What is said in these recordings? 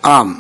ஆம்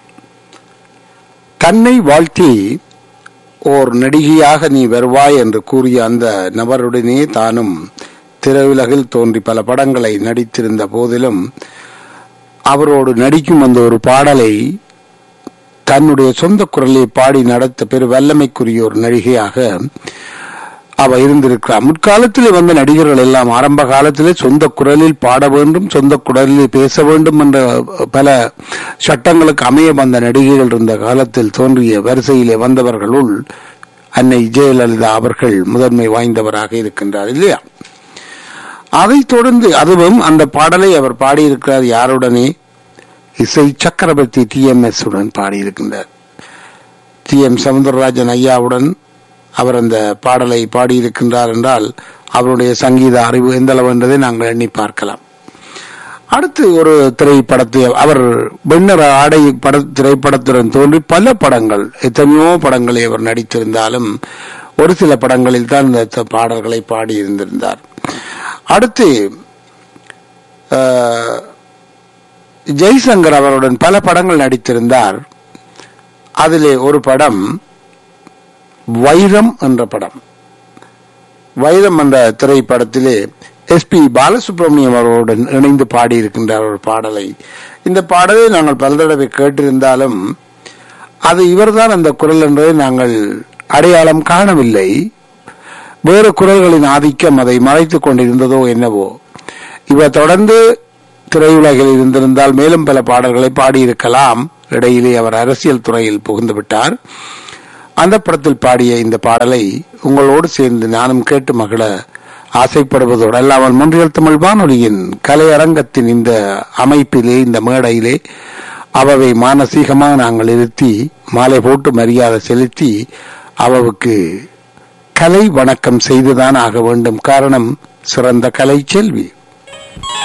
தன்னை வாழ்த்தி ஓர் நடிகையாக நீ வருவாய் என்று கூறிய அந்த நபருடனே தானும் திரையுலகில் தோன்றி பல படங்களை நடித்திருந்த போதிலும் அவரோடு நடிக்கும் அந்த ஒரு பாடலை தன்னுடைய சொந்த குரலை பாடி நடத்த பெரு வல்லமைக்குரிய ஒரு நடிகையாக அவ இருந்திருக்கிறார் முற்காலத்திலே வந்த நடிகர்கள் எல்லாம் ஆரம்ப காலத்திலே சொந்த குரலில் பாட வேண்டும் சொந்த குரலில் பேச வேண்டும் என்ற பல சட்டங்களுக்கு அமைய வந்த நடிகைகள் இருந்த காலத்தில் தோன்றிய வரிசையிலே வந்தவர்களுள் அன்னை ஜெயலலிதா அவர்கள் முதன்மை வாய்ந்தவராக இருக்கின்றார் இல்லையா அதைத் தொடர்ந்து அதுவும் அந்த பாடலை அவர் பாடியிருக்கிறார் யாருடனே இசை சக்கரவர்த்தி டி எம் எஸ் உடன் பாடியிருக்கின்றார் டி எம் சவுந்தரராஜன் ஐயாவுடன் அவர் அந்த பாடலை பாடியிருக்கின்றார் என்றால் அவருடைய சங்கீத அறிவு எந்த அளவு என்பதை நாங்கள் எண்ணி பார்க்கலாம் அடுத்து ஒரு திரைப்படத்தை அவர் வெண்ணர் ஆடை பட திரைப்படத்துடன் தோன்றி பல படங்கள் எத்தனையோ படங்களை அவர் நடித்திருந்தாலும் ஒரு சில படங்களில் தான் இந்த பாடல்களை பாடியிருந்திருந்தார் அடுத்து அஹ், ஜெய்சங்கர் அவருடன் பல படங்கள் நடித்திருந்தார் அதிலே ஒரு படம் வைரம் என்ற படம் வைரம் என்ற திரைப்படத்திலே எஸ் பி பாலசுப்ரமணியம் அவர்களுடன் இணைந்து பாடியிருக்கின்றார் ஒரு பாடலை இந்த பாடலை நாங்கள் பல தடவை கேட்டிருந்தாலும் அது இவர்தான் அந்த குரல் என்பதை நாங்கள் அடையாளம் காணவில்லை வேறு குரல்களின் ஆதிக்கம் அதை மறைத்துக் கொண்டிருந்ததோ என்னவோ இவர் தொடர்ந்து திரையுலகில் இருந்திருந்தால் மேலும் பல பாடல்களை பாடியிருக்கலாம் இடையிலே அவர் அரசியல் துறையில் புகுந்து விட்டார் அந்த படத்தில் பாடிய இந்த பாடலை உங்களோடு சேர்ந்து நானும் கேட்டு மகிழ ஆசைப்படுவதோடு அல்லாமல் முன்றியல் தமிழ் வானொலியின் கலையரங்கத்தின் இந்த அமைப்பிலே இந்த மேடையிலே அவவை மானசீகமாக நாங்கள் இருத்தி மாலை போட்டு மரியாதை செலுத்தி அவவுக்கு கலை வணக்கம் செய்துதான் ஆக வேண்டும் காரணம் சிறந்த கலை செல்வி